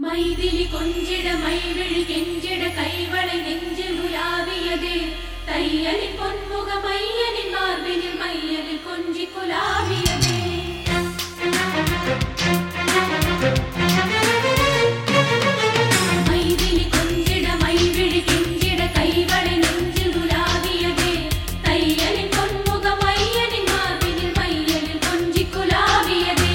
மைதிலி கொஞ்சிட மைவிழி கெஞ்சிட கைவளை நெஞ்சில் உலாவியதே தையலின் பொன்முக மையனின் மார்பினில் மையலில் கொஞ்சி குலாவியதே மைதிலி கொஞ்சிட மைவிழி கெஞ்சிட கைவளை நெஞ்சில் உலாவியதே தையலின் பொன்முக மையனின் மார்பினில் மையலில் கொஞ்சி குலாவியதே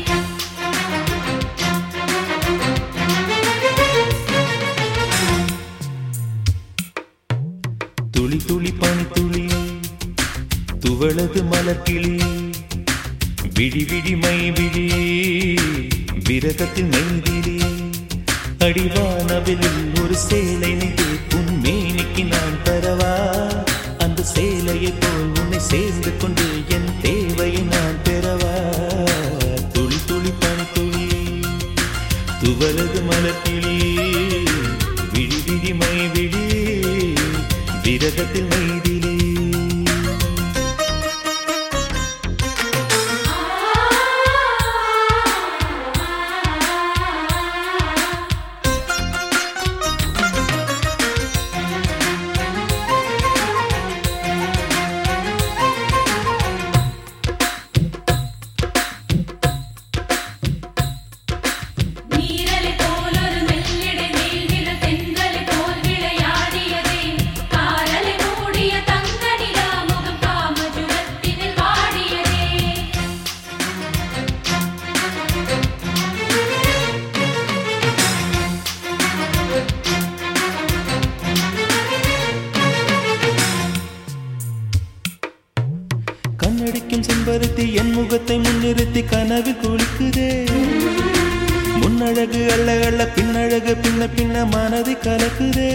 துளி துளி பனி துளி துவளது மலர்கிளி விழி விழி மை விழி விரகத்தில் மைதிலி அடிவானவில் ஒரு சேலை நெய்து உன் மேனிக்கு நான் தரவா அந்த சேலையை போல் உன்னை சேர்ந்து கொண்டு என் தேவையை நான் பெறவா துளி துளி பனி துளி துவலது மலர்கிளி விழி விழி மை விழி விரகத்தில் மைதிலே நீரலை போலொரு மெல்லிடை மேல்நில தென்றலை போல் விளையாடியதே காரலை மூடிய தங்க நிலா முகம் காமஜுரத்தினில் வாடியதே கண்ணடிக்கும் செம்பருத்தி என் முகத்தை முன்னிறுத்தி கனவில் குளிக்குதே முன்னழகு அள்ள அள்ள பின்னழகு பின்ன பின்ன மனதை கலக்குதே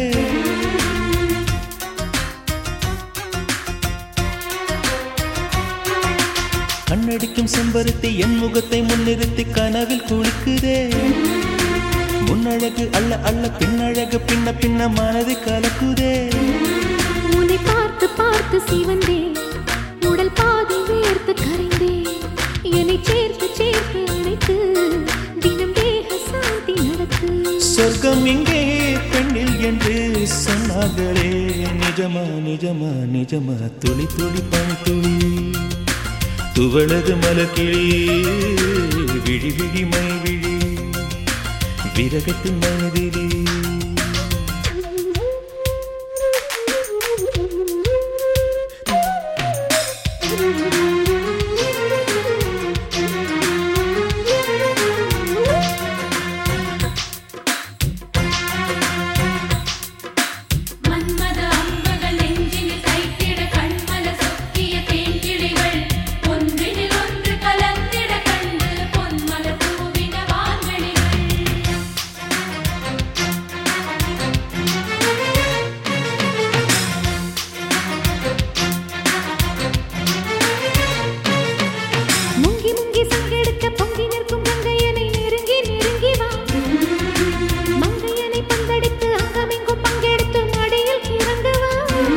கண்ணடிக்கும் செம்பருத்தி என் முகத்தை முன்னிறுத்தி கனவில் குளிக்குதே முன்னழகு அள்ள அள்ள பின்னழகு பின்ன பின்ன மனதை கலக்குதே உன்னை பார்த்து பார்த்து சிவந்தேன் உடல் பாதி வேர்த்து கரைந்தேன் என்னை சேர்த்து சேர்த்து அணைத்து தினம் தேக சாந்தி நடத்து சொர்க்கம் இங்கே பெண்ணில் என்று சொன்னார்களே நிஜமா நிஜமா நிஜமா துளி துளி பனி துளி துவளது மலக்கிளி விழி விழி மை விழி விரகத்தின் மனதிலே மன்மத அம்புகள் நெஞ்சினில் கைத்திட கண்மல சொக்கிய தேன்கிளிகள் ஒன்றினில் ஒன்று கலந்திட கண்டு பொன்மலர் பூவின வான்வெளிகள் முங்கி முங்கி சங்கெடுக்க பொங்கி நிற்கும் மங்கையனை நெருங்கி நெருங்கி வா மங்கையனை பந்தடித்து அங்கமெங்கும் பங்கெடுத்து மடியில் கிறங்கு வா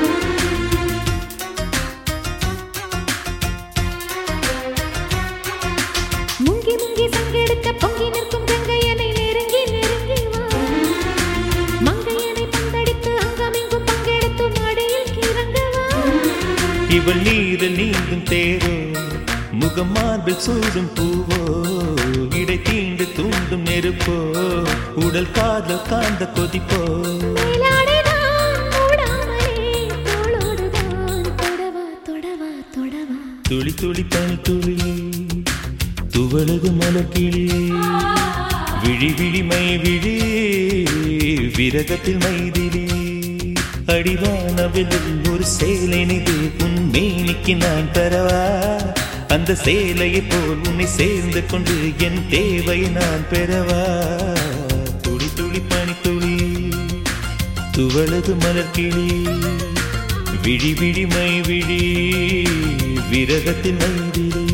முங்கி முங்கி சங்கெடுக்க பொங்கி நிற்கும் கங்கையனை நெருங்கி நெருங்கி வா மங்கையனை பந்தடித்து அங்கமெங்கும் பங்கெடுத்து மடியில் கிறங்கு வா இவள் நீரில் நீந்தும் தேரோ முகம் மார்பில் சூடும் பூவோ இடை தீண்டு தூண்டும் நெருப்போ உடல் காதல் காந்த கொதிப்போ மேலாடைதான் மூடாமலே தோளோடுதான் தொடவா தொடவா தொடவா துளி துளி பனி துளி துவளது மலக்கிளி விழி விழி மை விழி விரகத்தில் மைதிலி அடிவானவில் ஒரு சேலை நிது உன் மேனிக்கு நான் தரவா அந்த சேலையை போல் உன்னை சேர்ந்து கொண்டு என் தேவை நான் பெறவா துளி துளி பனி துளி துவளது மலர்கிளி விழி விழி மை விழி விரகத்தில் மைதிலே